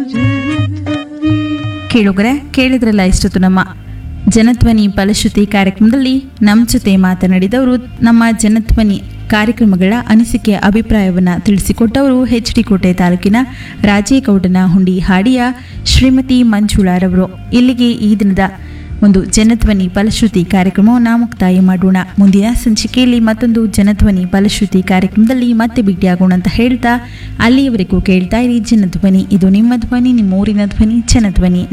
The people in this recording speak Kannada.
ಕೇಳುಗರೆ ಕೇಳಿದ್ರಲ್ಲ ಇಷ್ಟೊತ್ತು ನಮ್ಮ ಜನಧ್ವನಿ ಫಲಶ್ರುತಿ ಕಾರ್ಯಕ್ರಮದಲ್ಲಿ ನಮ್ಮ ಜೊತೆ ಮಾತನಾಡಿದವರು ನಮ್ಮ ಜನಧ್ವನಿ ಕಾರ್ಯಕ್ರಮಗಳ ಅನಿಸಿಕೆ ಅಭಿಪ್ರಾಯವನ್ನು ತಿಳಿಸಿಕೊಟ್ಟವರು ಎಚ್ ಡಿ ಕೋಟೆ ತಾಲೂಕಿನ ರಾಜೇಗೌಡನ ಹುಂಡಿ ಹಾಡಿಯ ಶ್ರೀಮತಿ ಮಂಜುಳಾರವರು ಇಲ್ಲಿಗೆ ಈ ದಿನದ ಒಂದು ಜನಧ್ವನಿ ಫಲಶ್ರುತಿ ಕಾರ್ಯಕ್ರಮವನ್ನು ಮುಕ್ತಾಯ ಮಾಡೋಣ ಮುಂದಿನ ಸಂಚಿಕೆಯಲ್ಲಿ ಮತ್ತೊಂದು ಜನಧ್ವನಿ ಫಲಶ್ರುತಿ ಕಾರ್ಯಕ್ರಮದಲ್ಲಿ ಮತ್ತೆ ಭೇಟಿಯಾಗೋಣ ಅಂತ ಹೇಳ್ತಾ ಅಲ್ಲಿಯವರೆಗೂ ಕೇಳ್ತಾ ಇರಿ ಜನಧ್ವನಿ ಇದು ನಿಮ್ಮ ಧ್ವನಿ ನಿಮ್ಮ ಊರಿನ ಧ್ವನಿ ಜನಧ್ವನಿ